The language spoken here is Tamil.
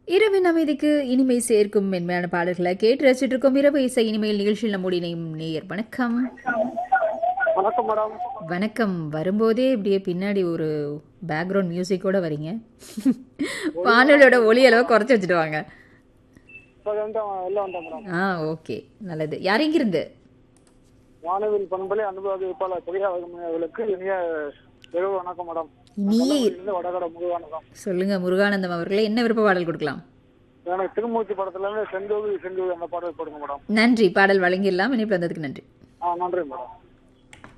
இரவின் அமைதிக்கு இனிமை சேர்க்கும் மென்மையான பாடல்களை கேட்டு ரசிச்சுட்டு இருக்கோம் இரவு இசை இனிமையில் நிகழ்ச்சியில் நம்முடைய இணையும் நேயர் வணக்கம் வணக்கம் மேடம் வணக்கம் வரும்போதே இப்படியே பின்னாடி ஒரு பேக்ரவுண்ட் மியூசிக்கோட வரீங்க பாடலோட ஒலி அளவை குறைச்சி வச்சுட்டு வாங்க இப்போ வந்து வெளில வந்தேன் மேடம் ஆ ஓகே நல்லது யார் எங்கிருந்து வானவில் பண்பலை அனுபவ வேட்பாளர் பெரியா அவர்களுக்கு இனிய இரவு வணக்கம் மேடம் இனிய இருந்து வடகட முழு வணக்கம் சொல்லுங்க முருகானந்தம் அவர்களே என்ன விருப்ப பாடல் கொடுக்கலாம் எனக்கு திருமூர்த்தி படத்துல இருந்து செந்தூவி செந்தூவி அந்த பாடல் போடுங்க மேடம் நன்றி பாடல் வழங்கிடலாம் இணைப்பு வந்ததுக்கு நன்றி ஆ நன்றி மேடம்